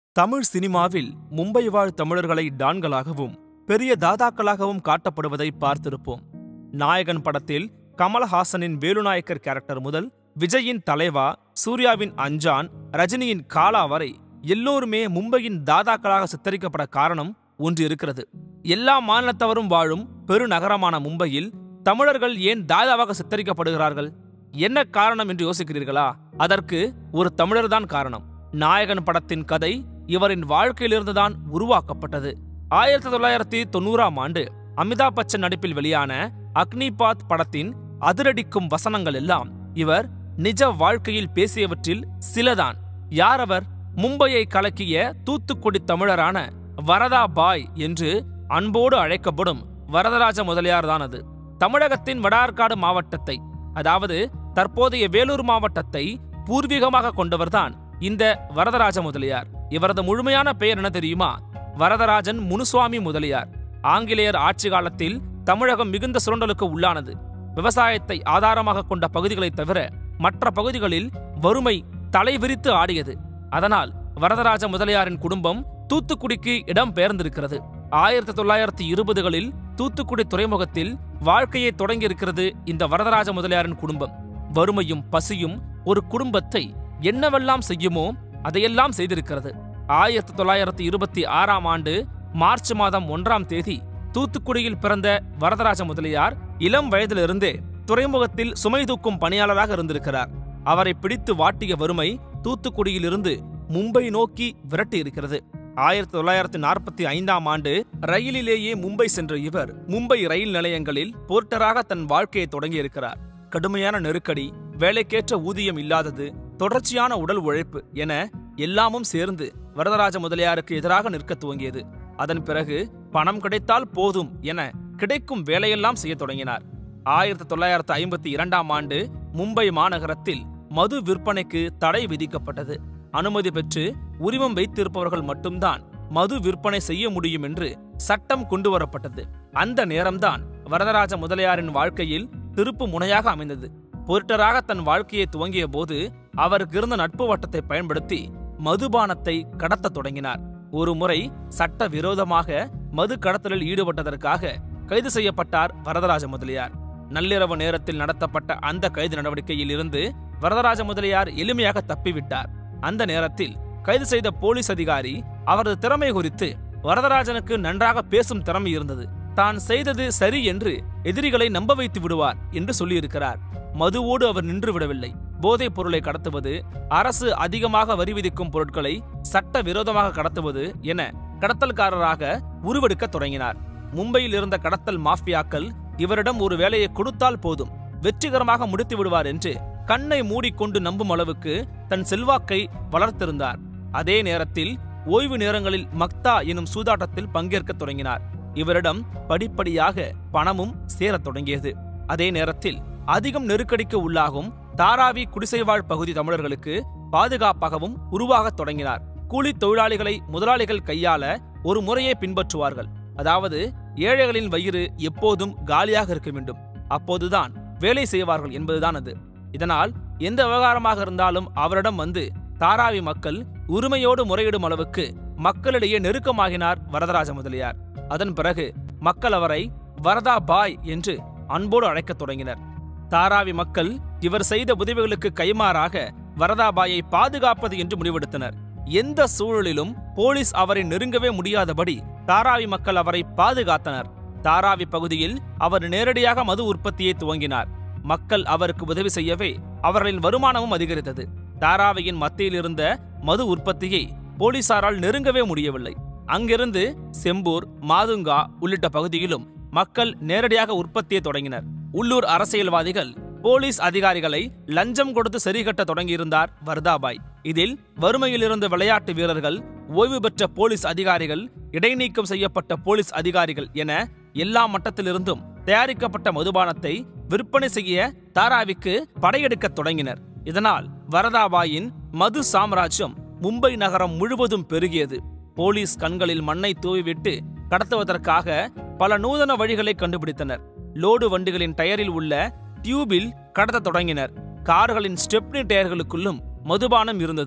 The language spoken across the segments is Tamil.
தமிழ் சினிமாவில் மும்பை வாழ் தமிழர்களை டான்களாகவும் பெரிய தாதாக்களாகவும் காட்டப்படுவதை பார்த்திருப்போம் நாயகன் படத்தில் கமலஹாசனின் வேலுநாயக்கர் கேரக்டர் முதல் விஜயின் தலைவா சூர்யாவின் அஞ்சான் ரஜினியின் காலா வரை எல்லோருமே மும்பையின் தாதாக்களாக சித்தரிக்கப்பட காரணம் ஒன்று இருக்கிறது எல்லா மாநிலத்தவரும் வாழும் பெருநகரமான மும்பையில் தமிழர்கள் ஏன் தாதாவாக சித்தரிக்கப்படுகிறார்கள் என்ன காரணம் என்று யோசிக்கிறீர்களா அதற்கு ஒரு தமிழர்தான் காரணம் நாயகன் படத்தின் கதை இவரின் வாழ்க்கையிலிருந்துதான் உருவாக்கப்பட்டது ஆயிரத்தி தொள்ளாயிரத்தி தொண்ணூறாம் ஆண்டு அமிதாப் பச்சன் நடிப்பில் வெளியான அக்னிபாத் படத்தின் அதிரடிக்கும் வசனங்கள் எல்லாம் இவர் நிஜ வாழ்க்கையில் பேசியவற்றில் சிலதான் யார் அவர் மும்பையை கலக்கிய தூத்துக்குடி தமிழரான வரதா பாய் என்று அன்போடு அழைக்கப்படும் வரதராஜ முதலியார் தான் அது தமிழகத்தின் வடார்காடு மாவட்டத்தை அதாவது தற்போதைய வேலூர் மாவட்டத்தை பூர்வீகமாக கொண்டவர்தான் இந்த வரதராஜ முதலியார் இவரது முழுமையான பெயர் என்ன தெரியுமா வரதராஜன் முனுசுவாமி முதலியார் ஆங்கிலேயர் ஆட்சி காலத்தில் தமிழகம் மிகுந்த சுரண்டலுக்கு உள்ளானது விவசாயத்தை ஆதாரமாக கொண்ட பகுதிகளைத் தவிர மற்ற பகுதிகளில் வறுமை தலைவிரித்து ஆடியது அதனால் வரதராஜ முதலியாரின் குடும்பம் தூத்துக்குடிக்கு இடம் பெயர்ந்திருக்கிறது ஆயிரத்தி தொள்ளாயிரத்தி இருபதுகளில் தூத்துக்குடி துறைமுகத்தில் வாழ்க்கையை தொடங்கியிருக்கிறது இந்த வரதராஜ முதலியாரின் குடும்பம் வறுமையும் பசியும் ஒரு குடும்பத்தை என்னவெல்லாம் செய்யுமோ அதையெல்லாம் செய்திருக்கிறது ஆயிரத்தி தொள்ளாயிரத்தி இருபத்தி ஆறாம் ஆண்டு மார்ச் மாதம் ஒன்றாம் தேதி தூத்துக்குடியில் பிறந்த வரதராஜ முதலியார் இளம் வயதிலிருந்தே துறைமுகத்தில் சுமை தூக்கும் பணியாளராக இருந்திருக்கிறார் அவரை பிடித்து வாட்டிய வறுமை தூத்துக்குடியிலிருந்து மும்பை நோக்கி விரட்டி இருக்கிறது ஆயிரத்தி தொள்ளாயிரத்தி நாற்பத்தி ஐந்தாம் ஆண்டு ரயிலிலேயே மும்பை சென்ற இவர் மும்பை ரயில் நிலையங்களில் போர்ட்டராக தன் வாழ்க்கையை தொடங்கியிருக்கிறார் கடுமையான நெருக்கடி வேலைக்கேற்ற ஊதியம் இல்லாதது தொடர்ச்சியான உடல் உழைப்பு என எல்லாமும் சேர்ந்து வரதராஜ முதலியாருக்கு எதிராக நிற்க துவங்கியது அதன் பிறகு பணம் கிடைத்தால் போதும் என கிடைக்கும் வேலையெல்லாம் செய்ய தொடங்கினார் ஆயிரத்தி தொள்ளாயிரத்து ஐம்பத்தி இரண்டாம் ஆண்டு மும்பை மாநகரத்தில் மது விற்பனைக்கு தடை விதிக்கப்பட்டது அனுமதி பெற்று உரிமம் வைத்திருப்பவர்கள் மட்டும்தான் மது விற்பனை செய்ய முடியும் என்று சட்டம் கொண்டு வரப்பட்டது அந்த நேரம்தான் வரதராஜ முதலியாரின் வாழ்க்கையில் திருப்பு முனையாக அமைந்தது பொருட்டராக தன் வாழ்க்கையை துவங்கிய போது அவருக்கு இருந்த நட்பு வட்டத்தை பயன்படுத்தி மதுபானத்தை கடத்த தொடங்கினார் ஒரு முறை சட்ட விரோதமாக மது கடத்தலில் ஈடுபட்டதற்காக கைது செய்யப்பட்டார் வரதராஜ முதலியார் நள்ளிரவு நேரத்தில் நடத்தப்பட்ட அந்த கைது நடவடிக்கையில் இருந்து வரதராஜ முதலியார் எளிமையாக தப்பிவிட்டார் அந்த நேரத்தில் கைது செய்த போலீஸ் அதிகாரி அவரது திறமை குறித்து வரதராஜனுக்கு நன்றாக பேசும் திறமை இருந்தது தான் செய்தது சரி என்று எதிரிகளை நம்ப வைத்து விடுவார் என்று சொல்லியிருக்கிறார் மதுவோடு அவர் நின்று விடவில்லை போதைப் பொருளை கடத்துவது அரசு அதிகமாக வரி விதிக்கும் பொருட்களை சட்ட விரோதமாக கடத்துவது என கடத்தல்காரராக உருவெடுக்க தொடங்கினார் மும்பையில் இருந்த கடத்தல் மாஃபியாக்கள் இவரிடம் ஒரு வேலையை கொடுத்தால் போதும் வெற்றிகரமாக முடித்து விடுவார் என்று கண்ணை மூடிக்கொண்டு நம்பும் அளவுக்கு தன் செல்வாக்கை வளர்த்திருந்தார் அதே நேரத்தில் ஓய்வு நேரங்களில் மக்தா எனும் சூதாட்டத்தில் பங்கேற்க தொடங்கினார் இவரிடம் படிப்படியாக பணமும் சேரத் தொடங்கியது அதே நேரத்தில் அதிகம் நெருக்கடிக்கு உள்ளாகும் தாராவி குடிசைவாழ் பகுதி தமிழர்களுக்கு பாதுகாப்பாகவும் உருவாகத் தொடங்கினார் கூலி தொழிலாளிகளை முதலாளிகள் கையாள ஒரு முறையை பின்பற்றுவார்கள் அதாவது ஏழைகளின் வயிறு எப்போதும் காலியாக இருக்க வேண்டும் அப்போதுதான் வேலை செய்வார்கள் என்பதுதான் அது இதனால் எந்த விவகாரமாக இருந்தாலும் அவரிடம் வந்து தாராவி மக்கள் உரிமையோடு முறையிடும் அளவுக்கு மக்களிடையே நெருக்கமாகினார் வரதராஜ முதலியார் அதன் பிறகு மக்கள் அவரை வரதா பாய் என்று அன்போடு அழைக்கத் தொடங்கினர் தாராவி மக்கள் இவர் செய்த உதவிகளுக்கு கைமாறாக வரதாபாயை பாதுகாப்பது என்று முடிவெடுத்தனர் எந்த சூழலிலும் போலீஸ் அவரை நெருங்கவே முடியாதபடி தாராவி மக்கள் அவரை பாதுகாத்தனர் தாராவி பகுதியில் அவர் நேரடியாக மது உற்பத்தியை துவங்கினார் மக்கள் அவருக்கு உதவி செய்யவே அவர்களின் வருமானமும் அதிகரித்தது தாராவியின் மத்தியில் இருந்த மது உற்பத்தியை போலீசாரால் நெருங்கவே முடியவில்லை அங்கிருந்து செம்பூர் மாதுங்கா உள்ளிட்ட பகுதியிலும் மக்கள் நேரடியாக உற்பத்தியை தொடங்கினர் உள்ளூர் அரசியல்வாதிகள் போலீஸ் அதிகாரிகளை லஞ்சம் கொடுத்து சரிகட்ட தொடங்கியிருந்தார் வர்தாபாய் இதில் வறுமையிலிருந்த விளையாட்டு வீரர்கள் ஓய்வு பெற்ற போலீஸ் அதிகாரிகள் இடைநீக்கம் செய்யப்பட்ட போலீஸ் அதிகாரிகள் என எல்லா மட்டத்திலிருந்தும் தயாரிக்கப்பட்ட மதுபானத்தை விற்பனை செய்ய தாராவிக்கு படையெடுக்கத் தொடங்கினர் இதனால் வரதாபாயின் மது சாம்ராஜ்யம் மும்பை நகரம் முழுவதும் பெருகியது போலீஸ் கண்களில் மண்ணை தூவிவிட்டு கடத்துவதற்காக பல நூதன வழிகளை கண்டுபிடித்தனர் லோடு வண்டிகளின் டயரில் உள்ள டியூபில் கடத்த தொடங்கினர் கார்களின் ஸ்டெப்னி டயர்களுக்குள்ளும் மதுபானம் இருந்தது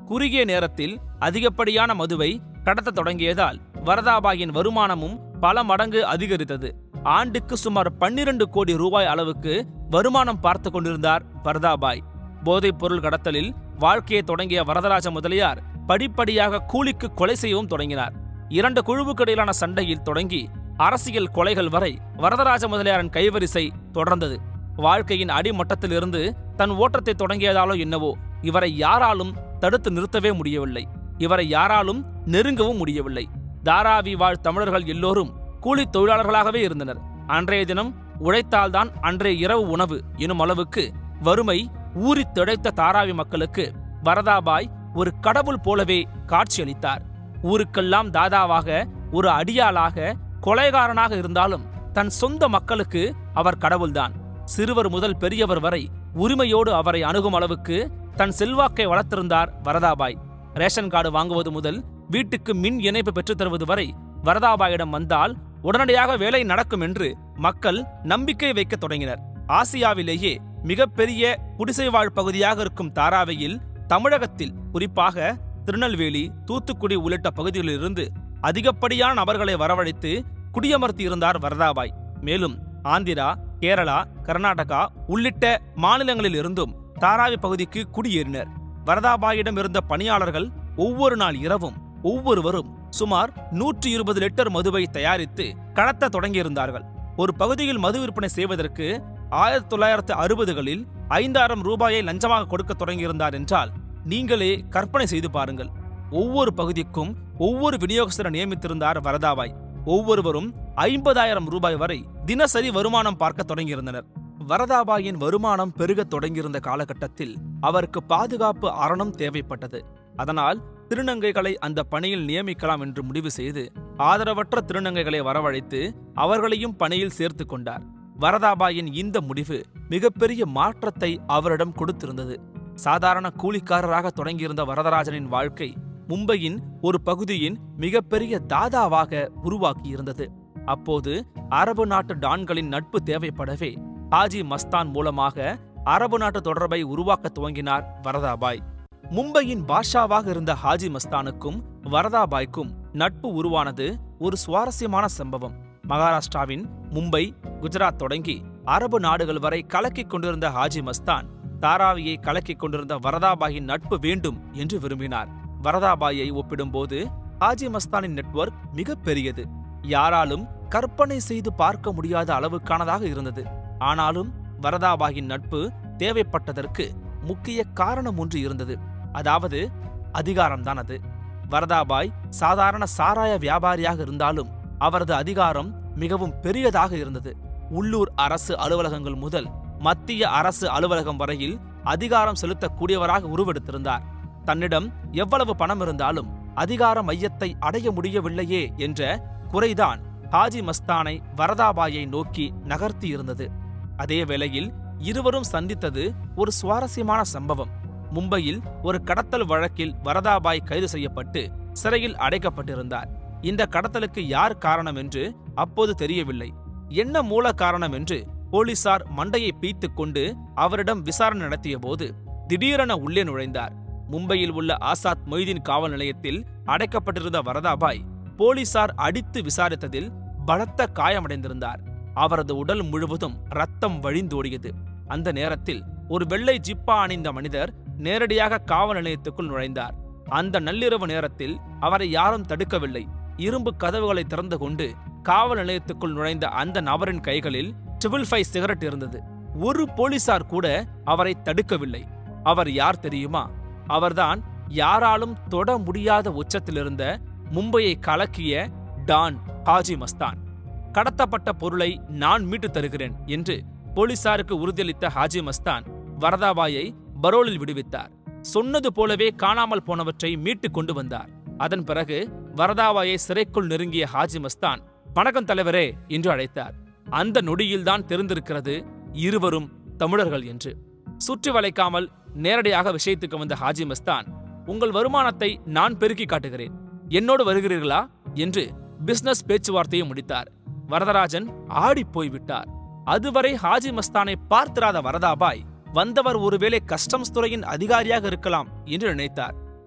குறுகிய நேரத்தில் அதிகப்படியான மதுவை கடத்த தொடங்கியதால் வரதாபாயின் வருமானமும் பல மடங்கு அதிகரித்தது ஆண்டுக்கு சுமார் பன்னிரண்டு கோடி ரூபாய் அளவுக்கு வருமானம் பார்த்து கொண்டிருந்தார் வரதாபாய் போதைப் பொருள் கடத்தலில் வாழ்க்கையை தொடங்கிய வரதராஜ முதலியார் படிப்படியாக கூலிக்கு கொலை செய்யவும் தொடங்கினார் இரண்டு குழுவுக்கு இடையிலான சண்டையில் தொடங்கி அரசியல் கொலைகள் வரை வரதராஜ முதலியாரின் கைவரிசை தொடர்ந்தது வாழ்க்கையின் அடிமட்டத்திலிருந்து தன் ஓட்டத்தை தொடங்கியதாலோ என்னவோ இவரை யாராலும் தடுத்து நிறுத்தவே முடியவில்லை இவரை யாராலும் நெருங்கவும் முடியவில்லை தாராவி வாழ் தமிழர்கள் எல்லோரும் கூலி தொழிலாளர்களாகவே இருந்தனர் அன்றைய தினம் உழைத்தால்தான் அன்றைய இரவு உணவு எனும் அளவுக்கு வறுமை ஊறித் திளைத்த தாராவி மக்களுக்கு வரதாபாய் ஒரு கடவுள் போலவே காட்சியளித்தார் ஊருக்கெல்லாம் தாதாவாக ஒரு அடியாளாக கொலைகாரனாக இருந்தாலும் தன் சொந்த மக்களுக்கு அவர் கடவுள்தான் சிறுவர் முதல் பெரியவர் வரை உரிமையோடு அவரை அணுகும் அளவுக்கு தன் செல்வாக்கை வளர்த்திருந்தார் வரதாபாய் ரேஷன் கார்டு வாங்குவது முதல் வீட்டுக்கு மின் இணைப்பு பெற்றுத் தருவது வரை வரதாபாயிடம் வந்தால் உடனடியாக வேலை நடக்கும் என்று மக்கள் நம்பிக்கை வைக்கத் தொடங்கினர் ஆசியாவிலேயே மிகப்பெரிய குடிசைவாழ் பகுதியாக இருக்கும் தாராவையில் தமிழகத்தில் குறிப்பாக திருநெல்வேலி தூத்துக்குடி உள்ளிட்ட பகுதிகளிலிருந்து அதிகப்படியான நபர்களை வரவழைத்து குடியமர்த்தி இருந்தார் வரதாபாய் மேலும் ஆந்திரா கேரளா கர்நாடகா உள்ளிட்ட மாநிலங்களில் இருந்தும் தாராவி பகுதிக்கு குடியேறினர் வரதாபாயிடம் இருந்த பணியாளர்கள் ஒவ்வொரு நாள் இரவும் ஒவ்வொருவரும் சுமார் நூற்றி இருபது லிட்டர் மதுவை தயாரித்து கடத்த தொடங்கியிருந்தார்கள் ஒரு பகுதியில் மது விற்பனை செய்வதற்கு ஆயிரத்தி தொள்ளாயிரத்து அறுபதுகளில் ஐந்தாயிரம் ரூபாயை லஞ்சமாக கொடுக்க தொடங்கியிருந்தார் என்றால் நீங்களே கற்பனை செய்து பாருங்கள் ஒவ்வொரு பகுதிக்கும் ஒவ்வொரு விநியோகஸ்தரை நியமித்திருந்தார் வரதாபாய் ஒவ்வொருவரும் ஐம்பதாயிரம் ரூபாய் வரை தினசரி வருமானம் பார்க்க தொடங்கியிருந்தனர் வரதாபாயின் வருமானம் பெருகத் தொடங்கியிருந்த காலகட்டத்தில் அவருக்கு பாதுகாப்பு அரணம் தேவைப்பட்டது அதனால் திருநங்கைகளை அந்த பணியில் நியமிக்கலாம் என்று முடிவு செய்து ஆதரவற்ற திருநங்கைகளை வரவழைத்து அவர்களையும் பணியில் சேர்த்து கொண்டார் வரதாபாயின் இந்த முடிவு மிகப்பெரிய மாற்றத்தை அவரிடம் கொடுத்திருந்தது சாதாரண கூலிக்காரராக தொடங்கியிருந்த வரதராஜனின் வாழ்க்கை மும்பையின் ஒரு பகுதியின் மிகப்பெரிய தாதாவாக உருவாக்கியிருந்தது அப்போது அரபு நாட்டு டான்களின் நட்பு தேவைப்படவே ஹாஜி மஸ்தான் மூலமாக அரபு நாட்டு தொடர்பை உருவாக்க துவங்கினார் வரதாபாய் மும்பையின் பாஷாவாக இருந்த ஹாஜி மஸ்தானுக்கும் வரதாபாய்க்கும் நட்பு உருவானது ஒரு சுவாரஸ்யமான சம்பவம் மகாராஷ்டிராவின் மும்பை குஜராத் தொடங்கி அரபு நாடுகள் வரை கலக்கிக் கொண்டிருந்த ஹாஜி மஸ்தான் தாராவியை கலக்கிக் கொண்டிருந்த வரதாபாயின் நட்பு வேண்டும் என்று விரும்பினார் வரதாபாயை ஒப்பிடும்போது ஹாஜி மஸ்தானின் நெட்வொர்க் மிக பெரியது யாராலும் கற்பனை செய்து பார்க்க முடியாத அளவுக்கானதாக இருந்தது ஆனாலும் வரதாபாயின் நட்பு தேவைப்பட்டதற்கு முக்கிய காரணம் ஒன்று இருந்தது அதாவது அதிகாரம்தான் அது வரதாபாய் சாதாரண சாராய வியாபாரியாக இருந்தாலும் அவரது அதிகாரம் மிகவும் பெரியதாக இருந்தது உள்ளூர் அரசு அலுவலகங்கள் முதல் மத்திய அரசு அலுவலகம் வரையில் அதிகாரம் செலுத்தக்கூடியவராக உருவெடுத்திருந்தார் தன்னிடம் எவ்வளவு பணம் இருந்தாலும் அதிகார மையத்தை அடைய முடியவில்லையே என்ற குறைதான் ஹாஜி மஸ்தானை வரதாபாயை நோக்கி நகர்த்தியிருந்தது அதே வேளையில் இருவரும் சந்தித்தது ஒரு சுவாரஸ்யமான சம்பவம் மும்பையில் ஒரு கடத்தல் வழக்கில் வரதாபாய் கைது செய்யப்பட்டு சிறையில் அடைக்கப்பட்டிருந்தார் இந்த கடத்தலுக்கு யார் காரணம் என்று அப்போது தெரியவில்லை என்ன மூல காரணம் என்று போலீசார் மண்டையை பீத்துக் கொண்டு அவரிடம் விசாரணை நடத்திய போது திடீரென உள்ளே நுழைந்தார் மும்பையில் உள்ள ஆசாத் மொய்தீன் காவல் நிலையத்தில் அடைக்கப்பட்டிருந்த வரதாபாய் போலீசார் அடித்து விசாரித்ததில் பலத்த காயமடைந்திருந்தார் அவரது உடல் முழுவதும் ரத்தம் வழிந்தோடியது அந்த நேரத்தில் ஒரு வெள்ளை ஜிப்பா அணிந்த மனிதர் நேரடியாக காவல் நிலையத்துக்குள் நுழைந்தார் அந்த நள்ளிரவு நேரத்தில் அவரை யாரும் தடுக்கவில்லை இரும்பு கதவுகளை திறந்து கொண்டு காவல் நிலையத்துக்குள் நுழைந்த அந்த நபரின் கைகளில் ட்ரிபிள் ஃபைவ் சிகரெட் இருந்தது ஒரு போலீசார் கூட அவரை தடுக்கவில்லை அவர் யார் தெரியுமா அவர்தான் யாராலும் தொட முடியாத உச்சத்திலிருந்த மும்பையை கலக்கிய டான் ஹாஜி மஸ்தான் கடத்தப்பட்ட பொருளை நான் மீட்டு தருகிறேன் என்று போலீசாருக்கு உறுதியளித்த ஹாஜி மஸ்தான் வரதாபாயை பரோலில் விடுவித்தார் சொன்னது போலவே காணாமல் போனவற்றை மீட்டு கொண்டு வந்தார் அதன் பிறகு வரதாபாயை சிறைக்குள் நெருங்கிய ஹாஜி மஸ்தான் வணக்கம் தலைவரே என்று அழைத்தார் அந்த நொடியில்தான் தெரிந்திருக்கிறது இருவரும் தமிழர்கள் என்று சுற்றி வளைக்காமல் நேரடியாக விஷயத்துக்கு வந்த ஹாஜி மஸ்தான் உங்கள் வருமானத்தை நான் பெருக்கி காட்டுகிறேன் என்னோடு வருகிறீர்களா என்று பிசினஸ் பேச்சுவார்த்தையை முடித்தார் வரதராஜன் ஆடிப் போய்விட்டார் அதுவரை ஹாஜி மஸ்தானை பார்த்திராத வரதாபாய் வந்தவர் ஒருவேளை கஸ்டம்ஸ் துறையின் அதிகாரியாக இருக்கலாம் என்று நினைத்தார்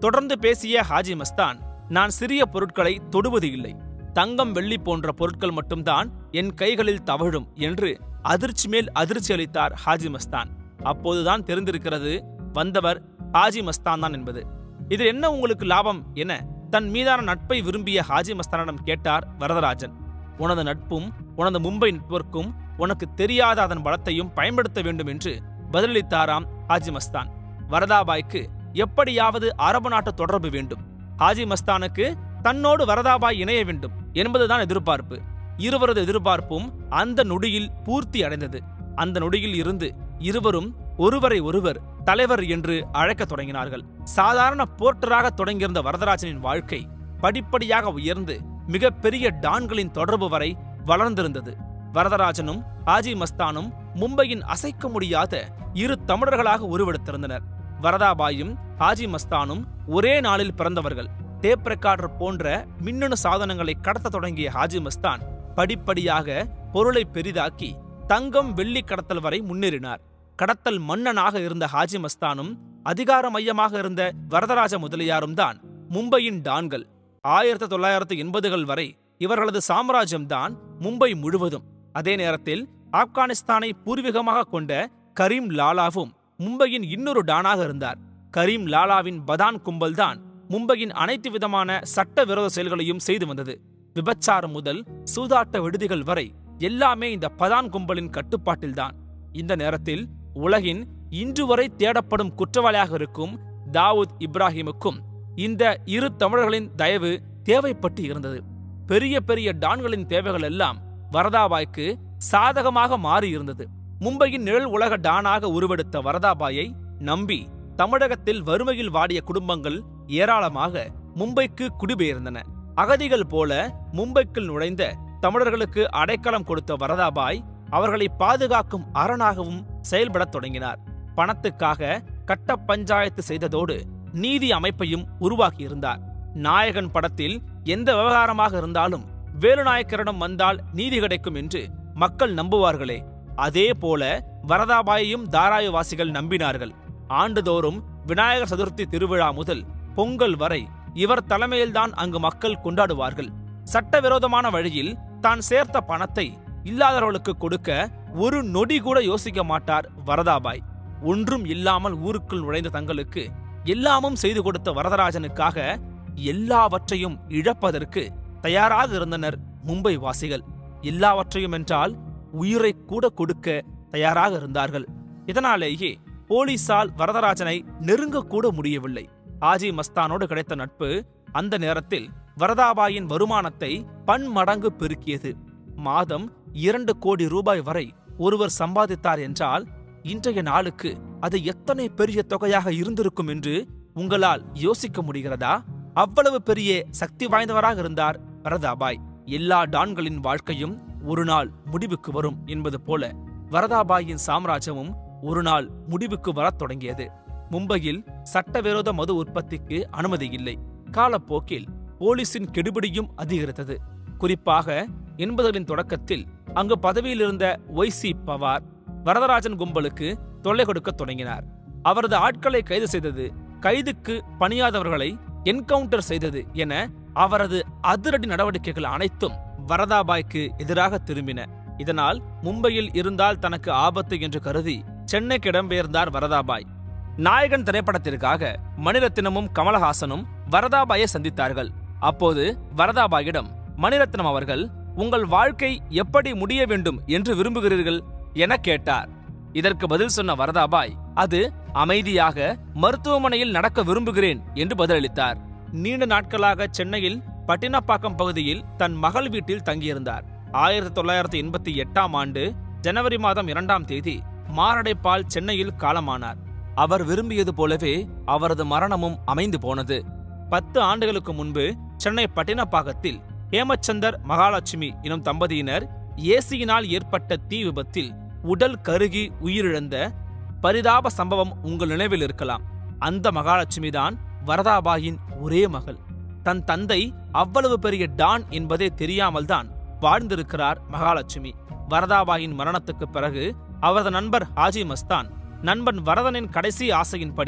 தொடர்ந்து பேசிய ஹாஜி மஸ்தான் நான் சிறிய பொருட்களை தொடுவது இல்லை தங்கம் வெள்ளி போன்ற பொருட்கள் மட்டும்தான் என் கைகளில் தவழும் என்று அதிர்ச்சி மேல் அதிர்ச்சி அளித்தார் ஹாஜி மஸ்தான் அப்போதுதான் தெரிந்திருக்கிறது வந்தவர் ஹாஜி மஸ்தான் தான் என்பது இதில் என்ன உங்களுக்கு லாபம் என தன் மீதான நட்பை விரும்பிய ஹாஜி மஸ்தானிடம் கேட்டார் வரதராஜன் உனது நட்பும் உனது மும்பை நெட்வொர்க்கும் உனக்கு தெரியாத அதன் பலத்தையும் பயன்படுத்த வேண்டும் என்று பதிலளித்தாராம் ஹாஜி மஸ்தான் வரதாபாய்க்கு எப்படியாவது அரபு நாட்டு தொடர்பு வேண்டும் ஹாஜி மஸ்தானுக்கு தன்னோடு வரதாபாய் இணைய வேண்டும் என்பதுதான் எதிர்பார்ப்பு இருவரது எதிர்பார்ப்பும் அந்த நொடியில் பூர்த்தி அடைந்தது அந்த நொடியில் இருந்து இருவரும் ஒருவரை ஒருவர் தலைவர் என்று அழைக்கத் தொடங்கினார்கள் சாதாரண போர்ட்டராக தொடங்கியிருந்த வரதராஜனின் வாழ்க்கை படிப்படியாக உயர்ந்து மிகப்பெரிய டான்களின் தொடர்பு வரை வளர்ந்திருந்தது வரதராஜனும் ஆஜி மஸ்தானும் மும்பையின் அசைக்க முடியாத இரு தமிழர்களாக உருவெடுத்திருந்தனர் வரதாபாயும் ஆஜி மஸ்தானும் ஒரே நாளில் பிறந்தவர்கள் டேப் ரெக்கார்டர் போன்ற மின்னணு சாதனங்களை கடத்த தொடங்கிய ஹாஜி மஸ்தான் படிப்படியாக பொருளை பெரிதாக்கி தங்கம் வெள்ளி கடத்தல் வரை முன்னேறினார் கடத்தல் மன்னனாக இருந்த ஹாஜி மஸ்தானும் அதிகார மையமாக இருந்த வரதராஜ முதலியாரும் தான் மும்பையின் டான்கள் ஆயிரத்தி தொள்ளாயிரத்து எண்பதுகள் வரை இவர்களது சாம்ராஜ்யம்தான் மும்பை முழுவதும் அதே நேரத்தில் ஆப்கானிஸ்தானை பூர்வீகமாக கொண்ட கரீம் லாலாவும் மும்பையின் இன்னொரு டானாக இருந்தார் கரீம் லாலாவின் பதான் கும்பல்தான் மும்பையின் அனைத்து விதமான சட்டவிரோத செயல்களையும் செய்து வந்தது விபச்சாரம் முதல் சூதாட்ட விடுதிகள் வரை எல்லாமே இந்த பதான் கும்பலின் கட்டுப்பாட்டில்தான் இந்த நேரத்தில் உலகின் இன்று வரை தேடப்படும் குற்றவாளியாக இருக்கும் தாவூத் இப்ராஹிமுக்கும் இந்த இரு தமிழர்களின் தயவு தேவைப்பட்டு இருந்தது பெரிய பெரிய டான்களின் தேவைகள் எல்லாம் வரதாபாய்க்கு சாதகமாக மாறி இருந்தது மும்பையின் நிழல் உலக டானாக உருவெடுத்த வரதாபாயை நம்பி தமிழகத்தில் வறுமையில் வாடிய குடும்பங்கள் ஏராளமாக மும்பைக்கு குடிபெயர்ந்தன அகதிகள் போல மும்பைக்குள் நுழைந்த தமிழர்களுக்கு அடைக்கலம் கொடுத்த வரதாபாய் அவர்களை பாதுகாக்கும் அரணாகவும் செயல்படத் தொடங்கினார் பணத்துக்காக கட்ட பஞ்சாயத்து செய்ததோடு நீதி அமைப்பையும் உருவாக்கியிருந்தார் நாயகன் படத்தில் எந்த விவகாரமாக இருந்தாலும் வேலுநாயக்கரிடம் வந்தால் நீதி கிடைக்கும் என்று மக்கள் நம்புவார்களே அதே போல வரதாபாயையும் தாராயவாசிகள் நம்பினார்கள் ஆண்டுதோறும் விநாயகர் சதுர்த்தி திருவிழா முதல் பொங்கல் வரை இவர் தலைமையில்தான் அங்கு மக்கள் கொண்டாடுவார்கள் சட்டவிரோதமான வழியில் தான் சேர்த்த பணத்தை இல்லாதவர்களுக்கு கொடுக்க ஒரு நொடி கூட யோசிக்க மாட்டார் வரதாபாய் ஒன்றும் இல்லாமல் ஊருக்குள் நுழைந்த தங்களுக்கு எல்லாமும் செய்து கொடுத்த வரதராஜனுக்காக எல்லாவற்றையும் இழப்பதற்கு தயாராக இருந்தனர் மும்பை வாசிகள் எல்லாவற்றையும் என்றால் உயிரை கூட கொடுக்க தயாராக இருந்தார்கள் இதனாலேயே போலீசால் வரதராஜனை நெருங்கக்கூட முடியவில்லை ஆஜி மஸ்தானோடு கிடைத்த நட்பு அந்த நேரத்தில் வரதாபாயின் வருமானத்தை பன்மடங்கு பெருக்கியது மாதம் இரண்டு கோடி ரூபாய் வரை ஒருவர் சம்பாதித்தார் என்றால் இன்றைய நாளுக்கு அது எத்தனை பெரிய தொகையாக இருந்திருக்கும் என்று உங்களால் யோசிக்க முடிகிறதா அவ்வளவு பெரிய சக்தி வாய்ந்தவராக இருந்தார் வரதாபாய் எல்லா டான்களின் வாழ்க்கையும் ஒரு நாள் முடிவுக்கு வரும் என்பது போல வரதாபாயின் சாம்ராஜ்யமும் ஒரு நாள் முடிவுக்கு வரத் தொடங்கியது மும்பையில் சட்டவிரோத மது உற்பத்திக்கு அனுமதி இல்லை காலப்போக்கில் போலீசின் கெடுபிடியும் அதிகரித்தது குறிப்பாக எண்பதுகளின் தொடக்கத்தில் அங்கு பதவியில் இருந்த ஒய்சி பவார் வரதராஜன் கும்பலுக்கு தொல்லை கொடுக்கத் தொடங்கினார் அவரது ஆட்களை கைது செய்தது கைதுக்கு பணியாதவர்களை என்கவுண்டர் செய்தது என அவரது அதிரடி நடவடிக்கைகள் அனைத்தும் வரதாபாய்க்கு எதிராக திரும்பின இதனால் மும்பையில் இருந்தால் தனக்கு ஆபத்து என்று கருதி சென்னைக்கு இடம்பெயர்ந்தார் வரதாபாய் நாயகன் திரைப்படத்திற்காக மணிரத்னமும் கமலஹாசனும் வரதாபாயை சந்தித்தார்கள் அப்போது வரதாபாயிடம் மணிரத்னம் அவர்கள் உங்கள் வாழ்க்கை எப்படி முடிய வேண்டும் என்று விரும்புகிறீர்கள் என கேட்டார் இதற்கு பதில் சொன்ன வரதாபாய் அது அமைதியாக மருத்துவமனையில் நடக்க விரும்புகிறேன் என்று பதிலளித்தார் நீண்ட நாட்களாக சென்னையில் பட்டினப்பாக்கம் பகுதியில் தன் மகள் வீட்டில் தங்கியிருந்தார் ஆயிரத்தி தொள்ளாயிரத்தி எண்பத்தி எட்டாம் ஆண்டு ஜனவரி மாதம் இரண்டாம் தேதி மாரடைப்பால் சென்னையில் காலமானார் அவர் விரும்பியது போலவே அவரது மரணமும் அமைந்து போனது பத்து ஆண்டுகளுக்கு முன்பு சென்னை பட்டினப்பாக்கத்தில் ஹேமச்சந்தர் மகாலட்சுமி எனும் தம்பதியினர் ஏசியினால் ஏற்பட்ட தீ விபத்தில் உடல் கருகி உயிரிழந்த பரிதாப சம்பவம் உங்கள் நினைவில் இருக்கலாம் அந்த மகாலட்சுமி தான் வரதாபாயின் ஒரே மகள் தன் தந்தை அவ்வளவு பெரிய டான் என்பதே தெரியாமல் தான் வாழ்ந்திருக்கிறார் மகாலட்சுமி வரதாபாயின் மரணத்துக்கு பிறகு அவரது நண்பர் ஹாஜி மஸ்தான் நண்பன் வரதனின் கடைசி ஆசையின்படி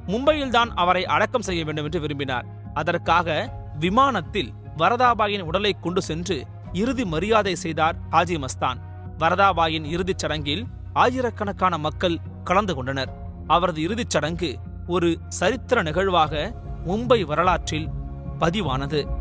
மும்பையில்தான் அவரை அடக்கம் செய்ய வேண்டும் என்று விரும்பினார் அதற்காக விமானத்தில் வரதாபாயின் உடலை கொண்டு சென்று இறுதி மரியாதை செய்தார் ஹாஜி மஸ்தான் வரதாபாயின் இறுதிச் சடங்கில் ஆயிரக்கணக்கான மக்கள் கலந்து கொண்டனர் அவரது இறுதிச் சடங்கு ஒரு சரித்திர நிகழ்வாக மும்பை வரலாற்றில் பதிவானது